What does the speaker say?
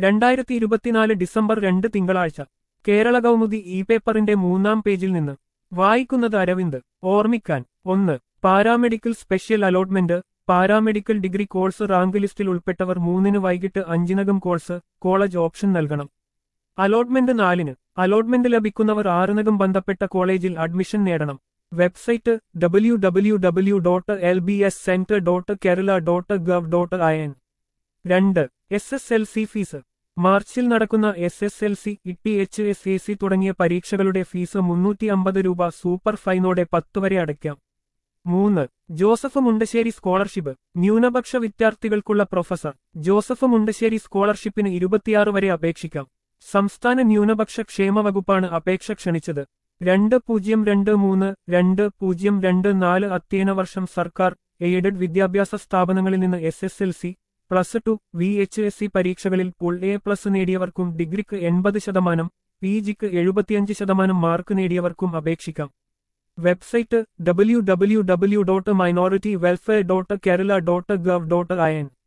രണ്ടായിരത്തി ഇരുപത്തിനാല് ഡിസംബർ രണ്ട് തിങ്കളാഴ്ച കേരള കൗമുദി ഇ പേപ്പറിന്റെ മൂന്നാം പേജിൽ നിന്ന് വായിക്കുന്നത് അരവിന്ദ് ഓർമ്മിക്കാൻ ഒന്ന് paramedical special allotment paramedical degree course rank ലിസ്റ്റിൽ ഉൾപ്പെട്ടവർ മൂന്നിന് വൈകിട്ട് അഞ്ചിനകം കോഴ്സ് കോളേജ് ഓപ്ഷൻ നൽകണം അലോട്ട്മെന്റ് നാലിന് അലോട്ട്മെന്റ് ലഭിക്കുന്നവർ ആറിനകം ബന്ധപ്പെട്ട കോളേജിൽ അഡ്മിഷൻ നേടണം website W W W dot L B S centre dot Kerala dot gov dot I N രണ്ട് S S L C fees മാർച്ചിൽ നടക്കുന്ന S S L C E H S A C തുടങ്ങിയ പരീക്ഷകളുടെ ഫീസ് മുന്നൂറ്റി അമ്പത് രൂപ super ഫൈനോടെ പത്ത് വരെ അടയ്ക്കാം മൂന്ന് ജോസഫ് മുണ്ടശ്ശേരി സ്കോളർഷിപ്പ് ന്യൂനപക്ഷ വിദ്യാർത്ഥികൾക്കുള്ള പ്രൊഫസർ ജോസഫ് മുണ്ടശ്ശേരി സ്കോളർഷിപ്പിന് ഇരുപത്തിയാറ് വരെ അപേക്ഷിക്കാം സംസ്ഥാന ന്യൂനപക്ഷ ക്ഷേമ വകുപ്പാണ് അപേക്ഷ ക്ഷണിച്ചത് രണ്ട് പൂജ്യം രണ്ട് മൂന്ന് രണ്ട് പൂജ്യം രണ്ട് നാല് അധ്യയന വർഷം സർക്കാർ എയ്ഡഡ് വിദ്യാഭ്യാസ സ്ഥാപനങ്ങളിൽ നിന്ന് S S L C plus two V H S C പരീക്ഷകളിൽ ഫുൾ എ പ്ലസ് നേടിയവർക്കും ഡിഗ്രിക്ക് എൺപത് ശതമാനം പി ജിക്ക് എഴുപത്തിയഞ്ച് ശതമാനം മാർക്ക് നേടിയവർക്കും അപേക്ഷിക്കാം website W W W dot minority welfare dot Kerala dot gov dot I N